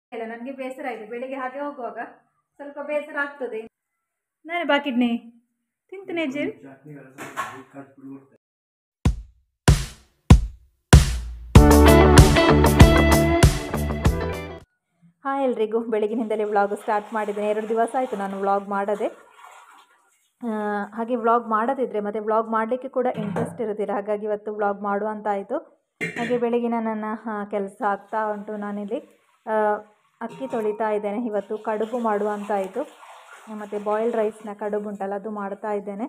ಇಲ್ಲ ನನಗೆ ಬೇಸರ ಆಯಿತು ಬೆಳಿಗ್ಗೆ ಹಾಗೆ ಹೋಗುವಾಗ ಸ್ವಲ್ಪ ಬೇಸರ ಆಗ್ತದೆ ನಾನೇ ಬಾಕಿಡ್ನಿ ತಿಂತೀನಿ ಅಜ್ಜಿ ಹಾಯ್ ಎಲ್ರಿಗೂ ಬೆಳಗಿನಿಂದಲೇ ವ್ಲಾಗ್ ಸ್ಟಾರ್ಟ್ ಮಾಡಿದ್ದೇನೆ ಎರಡು ದಿವಸ ಆಯಿತು ನಾನು ವ್ಲಾಗ್ ಮಾಡದೆ ಆ, ಹಾಗೆ ವ್ಲಾಗ್ ಮಾಡದಿದ್ದರೆ ಮತ್ತು ವ್ಲಾಗ್ ಮಾಡಲಿಕ್ಕೆ ಕೂಡ ಇಂಟ್ರೆಸ್ಟ್ ಇರೋದಿಲ್ಲ ಹಾಗಾಗಿ ಇವತ್ತು ವ್ಲಾಗ್ ಮಾಡುವಂತ ಆಯಿತು ಹಾಗೆ ಬೆಳಗಿನ ನನ್ನ ಕೆಲಸ ಆಗ್ತಾ ಉಂಟು ನಾನಿಲ್ಲಿ ಆ, ಅಕ್ಕಿ ತೊಳಿತಾ ಇದ್ದೇನೆ ಇವತ್ತು ಕಡುಬು ಮಾಡುವಂತ ಆಯಿತು ಮತ್ತು ಬಾಯ್ಲ್ಡ್ ರೈಸ್ನ ಕಡುಬು ಉಂಟಲ್ಲ ಅದು ಮಾಡ್ತಾ ಇದ್ದೇನೆ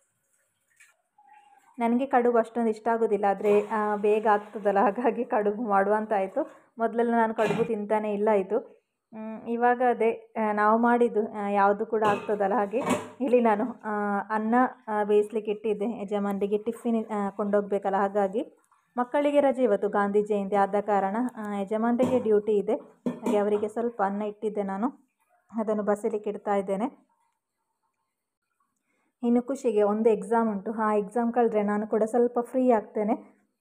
ನನಗೆ ಕಡುಬು ಅಷ್ಟೊಂದು ಇಷ್ಟ ಆಗೋದಿಲ್ಲ ಆದರೆ ಬೇಗ ಆಗ್ತದಲ್ಲ ಹಾಗಾಗಿ ಕಡುಬು ಮಾಡುವಂತಾಯಿತು ಮೊದಲೆಲ್ಲ ನಾನು ಕಡುಬು ತಿಂತಾನೆ ಇಲ್ಲ ಇದು ಮ್, ಇವಾಗ ಅದೇ ಆ, ನಾವು ಮಾಡಿದ್ದು ಆ, ಯಾವುದು ಕೂಡ ಆಗ್ತದಲ್ಲ ಹಾಗೆ ಇಲ್ಲಿ ನಾನು ಆ, ಅನ್ನ ಆ, ಬೇಯಿಸ್ಲಿಕ್ಕೆ ಇಟ್ಟಿದ್ದೆ ಯಜಮಾನರಿಗೆ ಟಿಫಿನ್ ಆ, ಕೊಂಡೋಗ್ಬೇಕಲ್ಲ ಹಾಗಾಗಿ ಮಕ್ಕಳಿಗೆ ರಜೆ ಇವತ್ತು ಗಾಂಧಿ ಜಯಂತಿ ಆದ ಕಾರಣ ಆ, ಯಜಮಾನರಿಗೆ ಡ್ಯೂಟಿ ಇದೆ ಹಾಗೆ ಅವರಿಗೆ ಸ್ವಲ್ಪ ಅನ್ನ ಇಟ್ಟಿದ್ದೆ ನಾನು ಅದನ್ನು ಬಸಲಿಕ್ಕೆ ಇಡ್ತಾ ಇದ್ದೇನೆ ಇನ್ನು ಖುಷಿಗೆ ಒಂದು ಎಕ್ಸಾಮ್ ಉಂಟು ಆ ಎಕ್ಸಾಮ್ ಕಳೆದ್ರೆ ನಾನು ಕೂಡ ಸ್ವಲ್ಪ ಫ್ರೀ ಆಗ್ತೇನೆ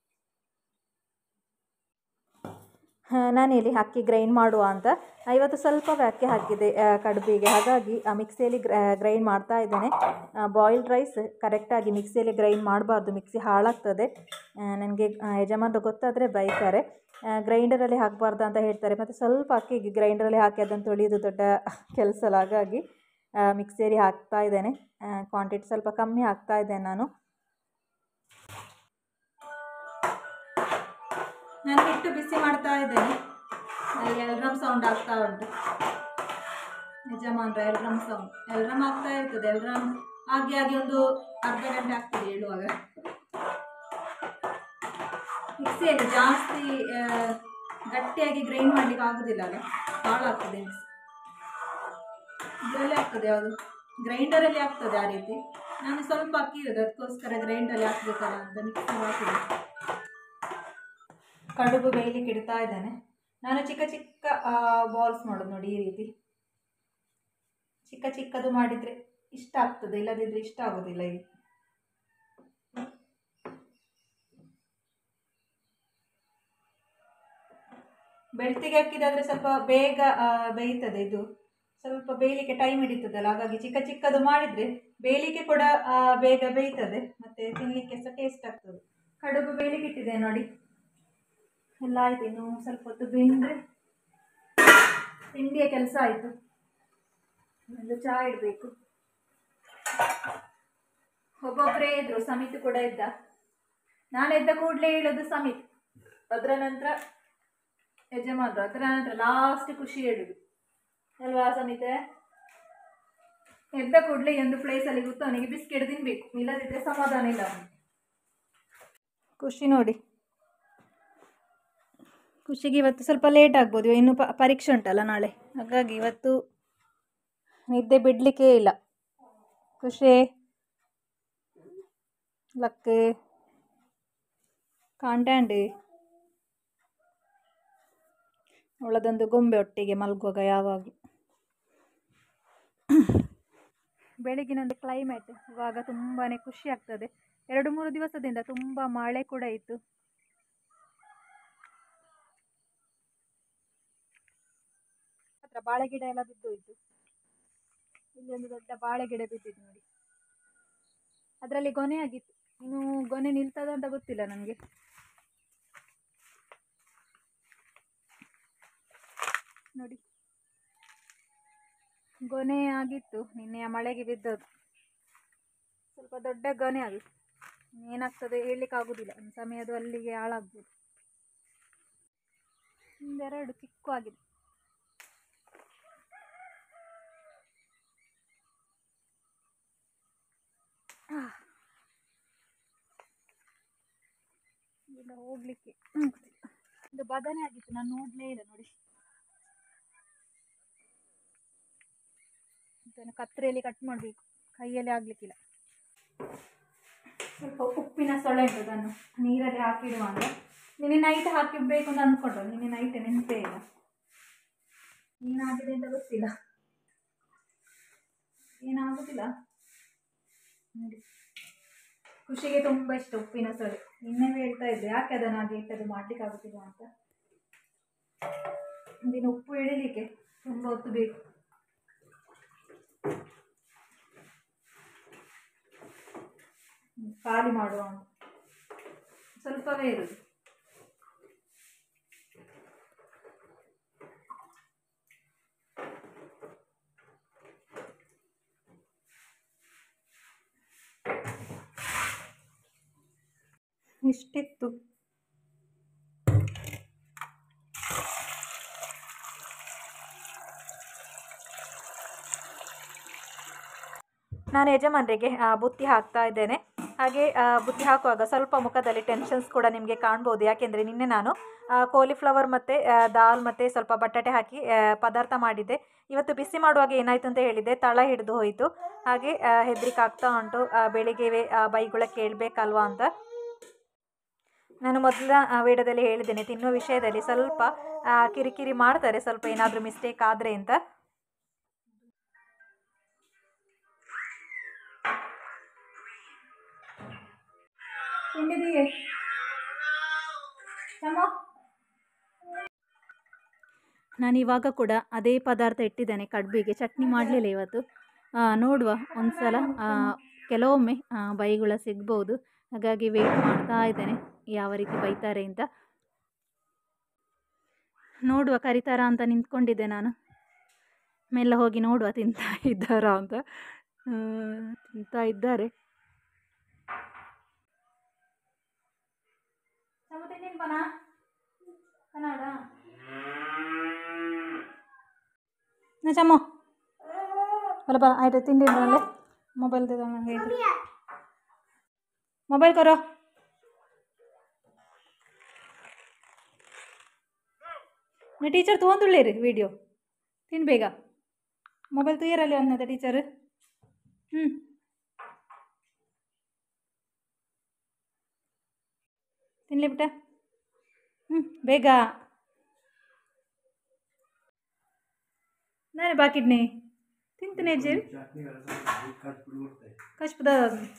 ಆ, ನಾನಿಲ್ಲಿ ಅಕ್ಕಿ ಗ್ರೈಂಡ್ ಮಾಡುವ ಅಂತ ಆ, ಇವತ್ತು ಸ್ವಲ್ಪವೇ ಅಕ್ಕಿ ಹಾಕಿದೆ ಆ, ಕಡುಬಿಗೆ ಹಾಗಾಗಿ ಆ ಮಿಕ್ಸಿಯಲ್ಲಿ ಗ್ರೈಂಡ್ ಮಾಡ್ತಾ ಇದ್ದೇನೆ ಬಾಯ್ಲ್ಡ್ ರೈಸ್ ಕರೆಕ್ಟಾಗಿ ಮಿಕ್ಸಿಯಲ್ಲಿ ಗ್ರೈಂಡ್ ಮಾಡಬಾರ್ದು ಮಿಕ್ಸಿ ಹಾಳಾಗ್ತದೆ ನನಗೆ ಯಜಮಾನರು ಗೊತ್ತಾದರೆ ಬೈತಾರೆ ಗ್ರೈಂಡರಲ್ಲಿ ಹಾಕಬಾರ್ದು ಅಂತ ಹೇಳ್ತಾರೆ ಮತ್ತು ಸ್ವಲ್ಪ ಅಕ್ಕಿಗೆ ಗ್ರೈಂಡರಲ್ಲಿ ಹಾಕಿ ಅದನ್ನು ತೊಳೆಯೋದು ದೊಡ್ಡ ಕೆಲಸ ಅಲ್ಲ ಹಾಗಾಗಿ ಮಿಕ್ಸಿಯಲ್ಲಿ ಹಾಕ್ತಾ ಇದ್ದೇನೆ ಕ್ವಾಂಟಿಟಿ ಸ್ವಲ್ಪ ಕಮ್ಮಿ ಹಾಕ್ತಾ ಇದ್ದೇನೆ ನಾನು ನಾನು ಹಿಟ್ಟು ಬಿಸಿ ಮಾಡ್ತಾ ಇದ್ದೇನೆ ಅಲ್ಲಿ ಎಲ್ರಮ್ ಸೌಂಡ್ ಆಗ್ತಾ ಉಂಟು ಯಜಮಾನ್ರ ಎಲ್ರಮ್ ಸೌಂಡ್ ಎಲ್ರಮ್ ಆಗ್ತಾ ಇರ್ತದೆ ಎಲ್ರಮ್ ಹಾಗೆ ಹಾಗೆ ಒಂದು ಅರ್ಧ ಗಂಟೆ ಆಗ್ತದೆ ಹೇಳುವಾಗ ಮಿಕ್ಸಿಯಲ್ಲಿ ಜಾಸ್ತಿ ಆ, ಗಟ್ಟಿಯಾಗಿ ಗ್ರೈಂಡ್ ಮಾಡಲಿಕ್ಕೆ ಆಗೋದಿಲ್ಲ ಅಲ್ಲ ಹಾಳಾಗ್ತದೆ ಮಿಕ್ಸಿ ಇದರಲ್ಲಿ ಆಗ್ತದೆ ಯಾವುದು ಗ್ರೈಂಡರಲ್ಲಿ ಆಗ್ತದೆ ಆ ರೀತಿ ನಾನು ಸ್ವಲ್ಪ ಅಕ್ಕಿ ಇರೋದು ಅದಕ್ಕೋಸ್ಕರ ಗ್ರೈಂಡರಲ್ಲಿ ಹಾಕ್ಬೇಕಲ್ಲ ಅಂತ ಮಿಕ್ಸಿಗೆ ಹಾಕಿದೆ ಕಡುಬು ಬೇಯಲಿಕ್ಕೆ ಇಡ್ತಾ ಇದ್ದೇನೆ ನಾನು ಚಿಕ್ಕ ಚಿಕ್ಕ ಬಾಲ್ಸ್ ಮಾಡೋದು ನೋಡಿ ಈ ರೀತಿ ಚಿಕ್ಕ ಚಿಕ್ಕದು ಮಾಡಿದರೆ ಇಷ್ಟ ಆಗ್ತದೆ ಇಲ್ಲದಿದ್ದರೆ ಇಷ್ಟ ಆಗೋದಿಲ್ಲ ಇಲ್ಲಿ ಬೆಳ್ತಿಗೆ ಹಾಕಿದಾದ್ರೆ ಸ್ವಲ್ಪ ಬೇಗ ಆ, ಬೇಯ್ತದೆ ಇದು ಸ್ವಲ್ಪ ಬೇಯಲಿಕ್ಕೆ ಟೈಮ್ ಹಿಡಿತದಲ್ಲ ಹಾಗಾಗಿ ಚಿಕ್ಕ ಚಿಕ್ಕದು ಮಾಡಿದರೆ ಬೇಯಲಿಕ್ಕೆ ಕೂಡ ಆ, ಬೇಗ ಬೇಯ್ತದೆ ಮತ್ತು ತಿನ್ನಲಿಕ್ಕೆ ಸಹ ಟೇಸ್ಟ್ ಆಗ್ತದೆ ಕಡುಬು ಬೇಯಲಿಕ್ಕೆ ಇಟ್ಟಿದೆ ನೋಡಿ ಎಲ್ಲ ಆಯ್ತು ಇನ್ನು ಸ್ವಲ್ಪ ಹೊತ್ತು ಬೆಂದರೆ ತಿಂಡಿಯ ಕೆಲಸ ಆಯಿತು ಒಂದು ಚಹಾ ಇಡಬೇಕು ಒಬ್ಬೊಬ್ಬರೇ ಇದ್ರು ಸಮಿತ್ ಕೂಡ ಇದ್ದ ನಾನು ಎದ್ದ ಕೂಡಲೇ ಹೇಳೋದು ಸಮಿತ್ ಅದರ ನಂತರ ಯಜಮಾನ್ರು ಅದರ ನಂತರ ಲಾಸ್ಟ್ ಖುಷಿ ಹೇಳುದು ಅಲ್ವಾ ಸಮಿತೆ ಎದ್ದ ಕೂಡಲೇ ಒಂದು ಪ್ಲೇಸಲ್ಲಿ ಕೂತು ಅವನಿಗೆ ಬಿಸ್ಕೆಟ್ ತಿನ್ಬೇಕು ಇಲ್ಲದಿದ್ದರೆ ಸಮಾಧಾನ ಇಲ್ಲ ಅವನಿಗೆ ಖುಷಿ ನೋಡಿ ಖುಷಿಗೆ ಇವತ್ತು ಸ್ವಲ್ಪ ಲೇಟ್ ಆಗ್ಬೋದು ಇನ್ನು ಪ ಪರೀಕ್ಷೆ ಉಂಟಲ್ಲ ನಾಳೆ ಹಾಗಾಗಿ ಇವತ್ತು ನಿದ್ದೆ ಬಿಡಲಿಕ್ಕೇ ಇಲ್ಲ ಖುಷಿ ಲಕ್ಕೆ ಕಾಂಟ್ಯಾಂಡಿ ಅವಳದೊಂದು ಗೊಂಬೆ ಒಟ್ಟಿಗೆ ಮಲಗುವಾಗ ಯಾವಾಗಲೂ ಬೆಳಗಿನೊಂದು ಕ್ಲೈಮೇಟ್ ಇವಾಗ ತುಂಬಾ ಖುಷಿ ಆಗ್ತದೆ ಎರಡು ಮೂರು ದಿವಸದಿಂದ ತುಂಬ ಮಳೆ ಕೂಡ ಇತ್ತು ಹತ್ರ ಬಾಳೆ ಗಿಡ ಎಲ್ಲ ಬಿದ್ದೋಯ್ತು ಇಲ್ಲಿ ಒಂದು ದೊಡ್ಡ ಬಾಳೆ ಗಿಡ ಬಿದ್ದಿತ್ತು ನೋಡಿ ಅದರಲ್ಲಿ ಗೊನೆ ಆಗಿತ್ತು ಇನ್ನು ಗೊನೆ ನಿಲ್ತದ ಅಂತ ಗೊತ್ತಿಲ್ಲ ನನಗೆ ನೋಡಿ ಗೊನೆ ಆಗಿತ್ತು ನಿನ್ನೆಯ ಮಳೆಗೆ ಬಿದ್ದದ್ದು ಸ್ವಲ್ಪ ದೊಡ್ಡ ಗೊನೆ ಆಗಿತ್ತು ಏನಾಗ್ತದೆ ಹೇಳಲಿಕ್ಕೆ ಆಗೋದಿಲ್ಲ ಒಂದು ಸಮಯದು ಅಲ್ಲಿಗೆ ಹಾಳಾಗ್ಬೋದು ಒಂದೆರಡು ಚಿಕ್ಕು ಆಗಿದೆ ಈಗ ಹೋಗ್ಲಿಕ್ಕೆ ಆಗುದಿಲ್ಲ. ಇದು ಬದನೆ ಆಗಿತ್ತು ನಾನು ನೋಡ್ಲೇ ಇಲ್ಲ ನೋಡಿ ಇದನ್ನು ಕತ್ತರಿಯಲ್ಲಿ ಕಟ್ ಮಾಡಬೇಕು ಕೈಯಲ್ಲಿ ಆಗ್ಲಿಕ್ಕಿಲ್ಲ ಸ್ವಲ್ಪ ಉಪ್ಪಿನ ಸೊಳ್ಳೆ ಉಂಟು ಅದನ್ನು ನೀರಲ್ಲಿ ಹಾಕಿಡುವ ಅಂತ ನಿನ್ನೆ ನೈಟ್ ಹಾಕಿಡ್ಬೇಕು ಅಂತ ಅಂದ್ಕೊಂಡ್ರು ನಿನ್ನೆ ನೈಟ್ ನೆನಪೇ ಇಲ್ಲ ಏನಾಗಿದೆ ಅಂತ ಗೊತ್ತಿಲ್ಲ ಏನಾಗುದಿಲ್ಲ ನೋಡಿ ಖುಷಿಗೆ ತುಂಬ ಇಷ್ಟ ಉಪ್ಪಿನ ಸೊಳ್ಳೆ ನಿನ್ನೆ ಹೇಳ್ತಾ ಇದ್ದೆ ಯಾಕೆ ಅದನ್ನು ಹಾಗೆ ಇಟ್ಟದು ಮಾಡ್ಲಿಕ್ಕೆ ಆಗುತ್ತಿಲ್ಲ ಅಂತ ಒಂದಿನ ಉಪ್ಪು ಇಡಲಿಕ್ಕೆ ತುಂಬ ಹೊತ್ತು ಬೇಕು ಹ್ಮ್, ಖಾಲಿ ಮಾಡುವ ಸ್ವಲ್ಪವೇ ಇರುದು ಇಷ್ಟಿತ್ತು ನಾನು ಯಜಮಾನರಿಗೆ ಆ, ಬುತ್ತಿ ಹಾಕ್ತಾ ಇದ್ದೇನೆ ಹಾಗೆ ಆ, ಬುತ್ತಿ ಹಾಕುವಾಗ ಸ್ವಲ್ಪ ಮುಖದಲ್ಲಿ ಟೆನ್ಷನ್ಸ್ ಕೂಡ ನಿಮಗೆ ಕಾಣ್ಬೋದು ಯಾಕೆಂದರೆ ನಿನ್ನೆ ನಾನು ಕೋಲಿಫ್ಲವರ್ ಮತ್ತು ದಾಲ್ ಮತ್ತು ಸ್ವಲ್ಪ ಬಟಾಟೆ ಹಾಕಿ ಆ, ಪದಾರ್ಥ ಮಾಡಿದ್ದೆ ಇವತ್ತು ಬಿಸಿ ಮಾಡುವಾಗ ಏನಾಯಿತು ಅಂತ ಹೇಳಿದ್ದೆ ತಳ ಹಿಡಿದು ಹೋಯಿತು ಹಾಗೆ ಆ, ಹೆದ್ರಿಕೆ ಆಗ್ತಾ ಉಂಟು ಆ, ಬೆಳಿಗ್ಗೆವೇ ಆ, ಬೈಗುಳ ಕೇಳಬೇಕಲ್ವಾ ಅಂತ ನಾನು ಮೊದಲ ವಿಡಿಯೋದಲ್ಲಿ ಹೇಳಿದ್ದೇನೆ ತಿನ್ನುವ ವಿಷಯದಲ್ಲಿ ಸ್ವಲ್ಪ ಆ, ಕಿರಿಕಿರಿ ಮಾಡ್ತಾರೆ ಸ್ವಲ್ಪ ಏನಾದರೂ ಮಿಸ್ಟೇಕ್ ಆದರೆ ಅಂತ ತಿಂಡಿದೀಯೇ ನಾನು ಇವಾಗ ಕೂಡ ಅದೇ ಪದಾರ್ಥ ಇಟ್ಟಿದ್ದೇನೆ ಕಡುಬಿಗೆ ಚಟ್ನಿ ಮಾಡಲಿಲ್ಲ ಇವತ್ತು ಆ, ನೋಡುವ ಒಂದು ಸಲ ಆ, ಕೆಲವೊಮ್ಮೆ ಆ, ಬೈಗುಳ ಸಿಗ್ಬೋದು ಹಾಗಾಗಿ ವೆಯ್ಟ್ ಮಾಡ್ತಾ ಇದ್ದೇನೆ ಯಾವ ರೀತಿ ಬೈತಾರೆ ಅಂತ ನೋಡುವ ಕರಿತಾರ ಅಂತ ನಿಂತ್ಕೊಂಡಿದ್ದೆ ನಾನು ಮೆಲ್ಲ ಹೋಗಿ ನೋಡುವ ತಿಂತಾ ಇದ್ದಾರಾ ಅಂತ ಆ, ತಿಂತಾ ಇದ್ದಾರೆ ಕನ್ನಡ ಚಮ್ಮ ಬಲ ಬಲ ಆಯ್ತು ತಿಂಡಿ ಅಲ್ಲೇ ಮೊಬೈಲ್ ನಂಗೆ ಮೊಬೈಲ್ ಕರೋ ನಾ ಟೀಚರ್ ತೊಗೊಂದುಳ್ಳೇರಿ ವಿಡಿಯೋ ತಿನ್ ಬೇಗ ಮೊಬೈಲ್ ತುಯ್ಯರಲ್ಲಿ ಅನ್ನದ ಟೀಚರ್ ಹ್ಞೂ ತಿನ್ಲಿ ಬಿಟ್ಟ ಹ್ಞೂ ಬೇಗ ನಾನೇ ಬಾಕಿಡ್ನಿ ತಿಂತೀನಿ ಅಜ್ಜಿ ಕಚ್ಪದ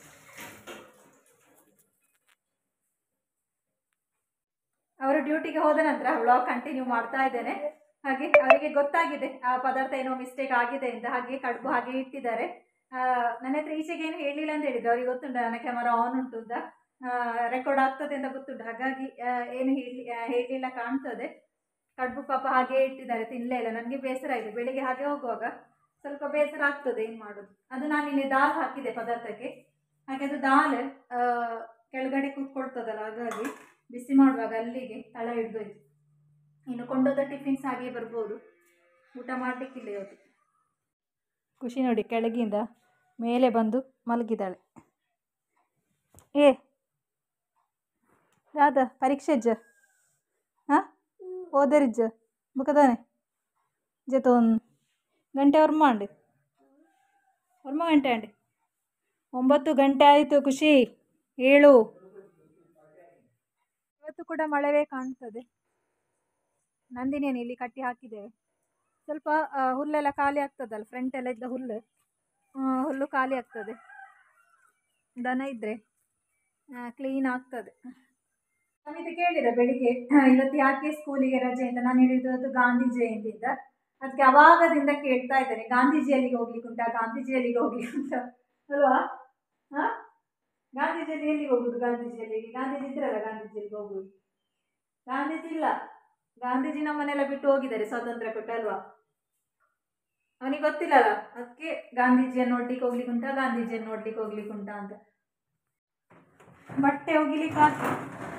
ಅವರು ಡ್ಯೂಟಿಗೆ ಹೋದ ನಂತರ ವ್ಲಾಗ್ ಕಂಟಿನ್ಯೂ ಮಾಡ್ತಾ ಇದ್ದೇನೆ ಹಾಗೆ ಅವರಿಗೆ ಗೊತ್ತಾಗಿದೆ ಆ ಪದಾರ್ಥ ಏನೋ ಮಿಸ್ಟೇಕ್ ಆಗಿದೆ ಅಂತ ಹಾಗೆ ಕಡುಬು ಹಾಗೆ ಇಟ್ಟಿದ್ದಾರೆ ಆ, ನನ್ನ ಹತ್ರ ಈಚೆಗೆ ಏನು ಹೇಳಿಲ್ಲ ಅಂತ ಹೇಳಿದ್ರು ಅವ್ರಿಗೆ ಗೊತ್ತುಂಟು ನನ್ನ ಕ್ಯಾಮರಾ ಆನ್ ಉಂಟು ಅಂತ ರೆಕಾರ್ಡ್ ಆಗ್ತದೆ ಅಂತ ಗೊತ್ತುಂಟು ಹಾಗಾಗಿ ಆ, ಏನು ಹೇಳಿ ಆ, ಹೇಳಿಲ್ಲ ಕಾಣ್ತದೆ ಕಡುಬು ಪಾಪ ಹಾಗೆ ಇಟ್ಟಿದ್ದಾರೆ ತಿನ್ನಲೇ ಇಲ್ಲ ನನಗೆ ಬೇಸರ ಆಯಿತು ಬೆಳಿಗ್ಗೆ ಹಾಗೆ ಹೋಗುವಾಗ ಸ್ವಲ್ಪ ಬೇಸರ ಆಗ್ತದೆ ಏನು ಮಾಡೋದು ಅದು ನಾನು ಇಲ್ಲಿ ದಾಲ್ ಹಾಕಿದೆ ಪದಾರ್ಥಕ್ಕೆ ಹಾಗೆ ಅದು ದಾಲ್ ಆ, ಕೆಳಗಡೆ ಕೂತ್ಕೊಳ್ತದಲ್ಲ ಹಾಗಾಗಿ ಬಿಸಿ ಮಾಡುವಾಗ ಅಲ್ಲಿಗೆ ತಳ ಹಿಡ್ದೋಯ್ತು ಇನ್ನು ಕೊಂಡೋದ ಟಿಫಿನ್ಸ್ ಹಾಗೆ ಬರ್ಬೋದು ಊಟ ಮಾಡಲಿಕ್ಕಿಲ್ಲ ಇವತ್ತು ಖುಷಿ ನೋಡಿ ಕೆಳಗಿಂದ ಮೇಲೆ ಬಂದು ಮಲಗಿದ್ದಾಳೆ ಏ ಯಾವ್ದ ಪರೀಕ್ಷೆ ಅಜ್ಜ ಹಾಂ ಓದರಿಜ್ಜ ಬುಕ್ಕದಾನೆ ಜೊತೆ ಒಂದು ಗಂಟೆ ವರ್ಮ ಅಂಡಿ ವರ್ಮ ಗಂಟೆ ಅಂಡಿ ಒಂಬತ್ತು ಗಂಟೆ ಆಯಿತು ಖುಷಿ ಏಳು ಇವತ್ತು ಕೂಡ ಮಳೆವೇ ಕಾಣ್ತದೆ ನಂದಿನೇನು ಇಲ್ಲಿ ಕಟ್ಟಿ ಹಾಕಿದ್ದೇವೆ ಸ್ವಲ್ಪ ಆ, ಹುಲ್ಲೆಲ್ಲ ಖಾಲಿ ಆಗ್ತದಲ್ಲ ಫ್ರಂಟ್ ಎಲ್ಲ ಇದ್ದ ಹುಲ್ಲು ಆ, ಹುಲ್ಲು ಖಾಲಿ ಆಗ್ತದೆ ದನ ಇದ್ದರೆ ಕ್ಲೀನ್ ಆಗ್ತದೆ ಸಮಿತಿ ಕೇಳಿದ ಬೆಳಿಗ್ಗೆ ಇವತ್ತು ಯಾಕೆ ಸ್ಕೂಲಿಗೆ ರಜೆ ಅಂತ ನಾನು ಹೇಳಿದ್ದು ಗಾಂಧಿ ಜಯಂತಿ ಅಂತ ಅದಕ್ಕೆ ಅವಾಗದಿಂದ ಕೇಳ್ತಾ ಇದ್ದೇನೆ ಗಾಂಧೀಜಿ ಅಲ್ಲಿಗೆ ಹೋಗ್ಲಿಕ್ಕೆ ಉಂಟಾ ಗಾಂಧೀಜಿ ಅಲ್ಲಿಗೆ ಹೋಗ್ಲಿಕ್ಕೆ ಉಂಟ ಅಲ್ವಾ ಹಾ ಗಾಂಧೀಜಿ ಎಲ್ಲಿಗೆ ಹೋಗುದು ಗಾಂಧೀಜಿ ಅಲ್ಲಿಗೆ ಗಾಂಧೀಜಿ ಇದ್ರಲ್ಲ ಗಾಂಧೀಜಿ ಅಲ್ಲಿಗೆ ಹೋಗುದು ಗಾಂಧೀಜಿ ಇಲ್ಲ ಗಾಂಧೀಜಿ ನಮ್ಮನ್ನೆಲ್ಲ ಬಿಟ್ಟು ಹೋಗಿದ್ದಾರೆ ಸ್ವಾತಂತ್ರ್ಯ ಕೊಟ್ಟು ಅಲ್ವಾ ಅವನಿಗೆ ಗೊತ್ತಿಲ್ಲಲ್ಲ ಅದಕ್ಕೆ ಗಾಂಧೀಜಿಯನ್ನು ನೋಡ್ಲಿಕ್ಕೆ ಹೋಗ್ಲಿಕ್ಕೆ ಉಂಟಾ ಗಾಂಧೀಜಿಯನ್ನು ನೋಡ್ಲಿಕ್ಕೆ ಹೋಗ್ಲಿಕ್ಕೆ ಉಂಟಾ ಅಂತ ಬಟ್ಟೆ ಒಗಿಲಿಕ್ಕೆ ಹಾಕಿ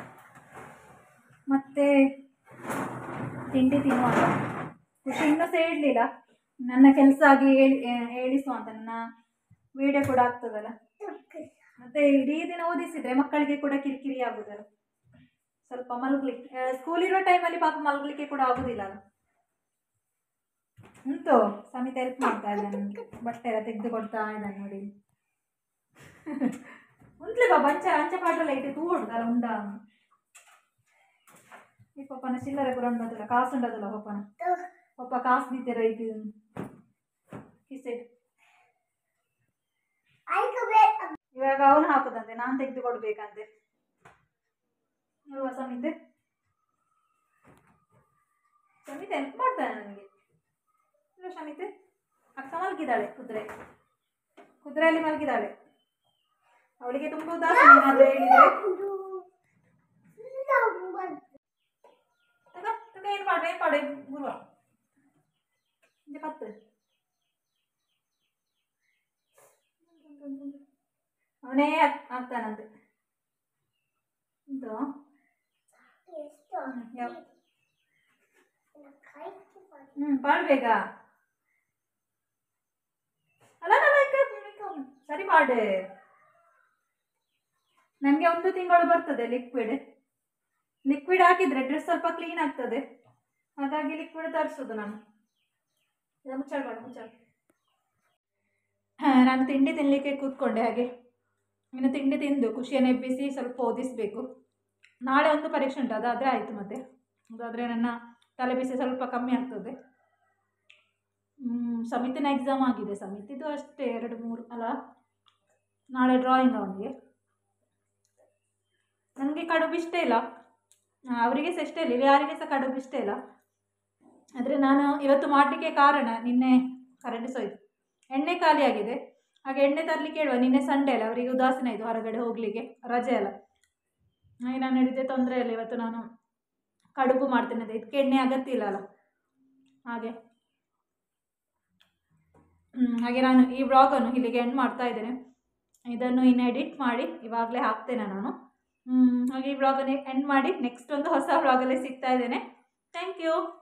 ಮತ್ತೆ ತಿಂಡಿ ತಿನ್ನುವಾಗ ಖುಷಿ ಇನ್ನೂ ಸಹ ಹೇಳಲಿಲ್ಲ ನನ್ನ ಕೆಲಸ ಆಗಿ ಹೇಳಿ ಹೇಳಿಸುವ ಅಂತ ನನ್ನ ವಿಡಿಯೋ ಕೂಡ ಆಗ್ತದಲ್ಲ ಮತ್ತೆ ಇಡೀ ದಿನ ಓದಿಸಿದ್ರೆ ಮಕ್ಕಳಿಗೆ ಕೂಡ ಕಿರಿಕಿರಿ ಆಗುದಲ್ಲ ಸ್ವಲ್ಪ ಮಲಗ್ಲಿಕ್ಕೆ ಸ್ಕೂಲ್ ಇರೋ ಟೈಮಲ್ಲಿ ಪಾಪ ಮಲಗಲಿಕ್ಕೆ ಕೂಡ ಆಗುದಿಲ್ಲ ಅಲ್ಲ ಉಂಟು ಸಮಿತ ಹೆಲ್ಪ್ ಮಾಡ್ತಾ ಇದ್ದಾನೆ ನನಗೆ ಬಟ್ಟೆ ಎಲ್ಲ ತೆಗೆದು ಕೊಡ್ತಾ ಇದ್ದಾನೆ ನೋಡಿ ಉಂಟ್ಲೆ ಬಾ ಬಂಚ ಅಂಚ ಪಾಟ್ರಲ್ಲ ಇಟ್ಟು ತೂ ಹೊಡ್ದಲ್ಲ ಉಂಡ ಈ ಪಪ್ಪನ ಚಿಲ್ಲರೆ ಕೂಡ ಉಂಡದಲ್ಲ ಕಾಸು ಉಂಡದಲ್ಲ ಪಪ್ಪನ ಪಪ್ಪ ಕಾಸು ದಿತ್ತೀರ ಇದು ಕಿಸೆ ಇವಾಗ ಅವನು ಹಾಕುದಂತೆ ನಾನು ತೆಗೆದು ಕೊಡ್ಬೇಕಂತೆ ಅಲ್ವಾ ಸಮಿತೆ ಶಮಿತ ಹೆಲ್ಪ್ ಮಾಡ್ತಾನೆ ನನಗೆ ಇಲ್ಲ ಶಮಿತೆ ಅಕ್ಕ ಮಲಗಿದ್ದಾಳೆ ಕುದುರೆ ಕುದುರೆಯಲ್ಲಿ ಮಲಗಿದ್ದಾಳೆ ಅವಳಿಗೆ ತುಂಬ ಉದಾಸೀನ ಏನಾದರೂ ಹೇಳಿದ್ರೆ ತಗ ತಗ ಏನು ಮಾಡು ಏನು ಮಾಡು ಗುರುವ ಇದು ಪತ್ತು ಅವನೇ ಆಗ್- ಆಗ್ತಾನಂತೆ ಇದು ಯಾವ ಹ್ಞೂ ಪಾಡ್ಬೇಗ ಅಲ್ಲ ಅಲ್ಲ, ಇಕ್ಕ, ಇಕ್ಕ, ಸರಿ ಮಾಡು ನನಗೆ ಒಂದು ತಿಂಗಳು ಬರ್ತದೆ ಲಿಕ್ವಿಡ್ ಲಿಕ್ವಿಡ್ ಹಾಕಿದ್ರೆ ಡ್ರೆಸ್ ಸ್ವಲ್ಪ ಕ್ಲೀನ್ ಆಗ್ತದೆ ಹಾಗಾಗಿ ಲಿಕ್ವಿಡ್ ತರಿಸೋದು ನಾನು ಇದು ಮುಚ್ಚಾಡ್ಬೇಡ ಮುಚ್ಚಾಡ ನಾನು ತಿಂಡಿ ತಿನ್ನಲಿಕ್ಕೆ ಕೂತ್ಕೊಂಡೆ ಹಾಗೆ ಇನ್ನು ತಿಂಡಿ ತಿಂದು ಖುಷಿಯನ್ನು ಎಬ್ಬಿಸಿ ಸ್ವಲ್ಪ ಓದಿಸಬೇಕು ನಾಳೆ ಒಂದು ಪರೀಕ್ಷೆ ಉಂಟು ಅದಾದರೆ ಆಯಿತು ಮತ್ತೆ ಅದಾದರೆ ನನ್ನ ತಲೆ ಬಿಸಿ ಸ್ವಲ್ಪ ಕಮ್ಮಿ ಆಗ್ತದೆ ಹ್ಮ್, ಸಮಿತಿನ ಎಕ್ಸಾಮ್ ಆಗಿದೆ ಸಮಿತಿದು ಅಷ್ಟೇ ಎರಡು ಮೂರು ಅಲ್ಲ ನಾಳೆ ಡ್ರಾಯಿಂಗ್ ಅವನಿಗೆ ನನಗೆ ಕಡುಬು ಇಷ್ಟ ಇಲ್ಲ ಆ, ಅವರಿಗೆ ಸಹ ಇಷ್ಟ ಇಲ್ಲ ಇಲ್ಲಿ ಯಾರಿಗೆ ಸಹ ಕಡುಬು ಇಷ್ಟ ಇಲ್ಲ ಆದರೆ ನಾನು ಇವತ್ತು ಮಾಡಲಿಕ್ಕೆ ಕಾರಣ ನಿನ್ನೆ ಕರೆಂಟ್ ಸೋಯ್ತು ಎಣ್ಣೆ ಖಾಲಿ ಆಗಿದೆ ಹಾಗೆ ಎಣ್ಣೆ ತರಲಿಕ್ಕೆ ಹೇಳುವ ನಿನ್ನೆ ಸಂಡೇ ಅಲ್ಲ ಅವರಿಗೆ ಉದಾಸೀನ ಇದು ಹೊರಗಡೆ ಹೋಗಲಿಕ್ಕೆ ರಜೆ ಅಲ್ಲ ಹಾಗೆ ನಾನು ಹೇಳಿದ್ದೆ ತೊಂದರೆ ಇಲ್ಲ ಇವತ್ತು ನಾನು ಕಡುಬು ಮಾಡ್ತೇನೆ ಅದೇ ಇದಕ್ಕೆ ಎಣ್ಣೆ ಅಗತ್ಯ ಇಲ್ಲ ಅಲ್ಲ ಹಾಗೆ ಹ್ಮ್, ಹಾಗೆ ನಾನು ಈ ವ್ಲಾಗನ್ನು ಇಲ್ಲಿಗೆ ಎಂಡ್ ಮಾಡ್ತಾ ಇದ್ದೇನೆ ಇದನ್ನು ಇನ್ನು ಎಡಿಟ್ ಮಾಡಿ ಇವಾಗಲೇ ಹಾಕ್ತೇನೆ ನಾನು ಹ್ಮ್, ಹಾಗೆ ಈ ವ್ಲಾಗನ್ನು ಎಂಡ್ ಮಾಡಿ ನೆಕ್ಸ್ಟ್ ಒಂದು ಹೊಸ ವ್ಲಾಗಲ್ಲಿ ಸಿಗ್ತಾ ಇದ್ದೇನೆ ಥ್ಯಾಂಕ್ ಯು